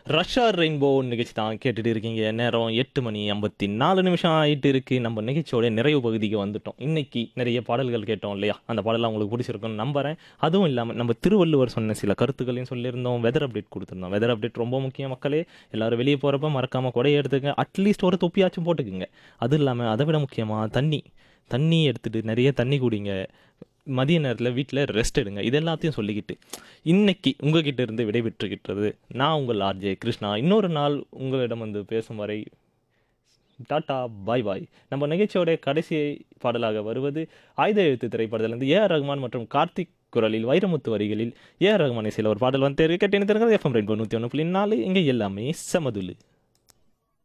Russia rainbow நிகழ்ச்சி தான் கேட்டுட்டு இருக்கீங்க நேரம் எட்டு மணி ஐம்பத்தி நாலு நிமிஷம் ஆயிட்டு இருக்கு நம்ம நிகழ்ச்சியோட நிறைவு பகுதிக்கு வந்துட்டோம் இன்னைக்கு நிறைய பாடல்கள் கேட்டோம் இல்லையா அந்த பாடலாம் உங்களுக்கு பிடிச்சிருக்கும்னு நம்புறேன் அதுவும் இல்லாமல் நம்ம திருவள்ளுவர் சொன்ன சில கருத்துக்களையும் சொல்லியிருந்தோம் வெதர் அப்டேட் கொடுத்துருந்தோம் வெதர் அப்டேட் ரொம்ப முக்கியம் மக்களே எல்லாரும் வெளியே போகிறப்ப மறக்காம கொடையை எடுத்துங்க அட்லீஸ்ட் ஒரு தொப்பியாச்சும் போட்டுக்குங்க அது இல்லாமல் அதை விட முக்கியமாக தண்ணி தண்ணி எடுத்துட்டு நிறைய தண்ணி குடிங்க மதிய நேரத்தில் வீட்டில் ரெஸ்ட் எடுங்க இது எல்லாத்தையும் சொல்லிக்கிட்டு இன்னைக்கு உங்ககிட்ட இருந்து விடைபெற்றுக்கிட்டது நான் உங்கள் ஆர்ஜே கிருஷ்ணா இன்னொரு நாள் உங்களிடம் வந்து பேசும் வரை டாட்டா பாய் பாய் நம்ம நிகழ்ச்சியோட கடைசி பாடலாக வருவது ஆயுத எழுத்து திரைப்படத்திலிருந்து ஏ ஆர் ரஹ்மான் மற்றும் கார்த்திக் குரலில் வைரமுத்து வரிகளில் ஏ ஆர் ரஹ்மான் இசையில் ஒரு பாடல் வந்து கேட்டு எஃப்எம் ரெயின்போ நூற்றி ஒன்று புள்ளி நாலு இங்கே எல்லாமே சமதுலு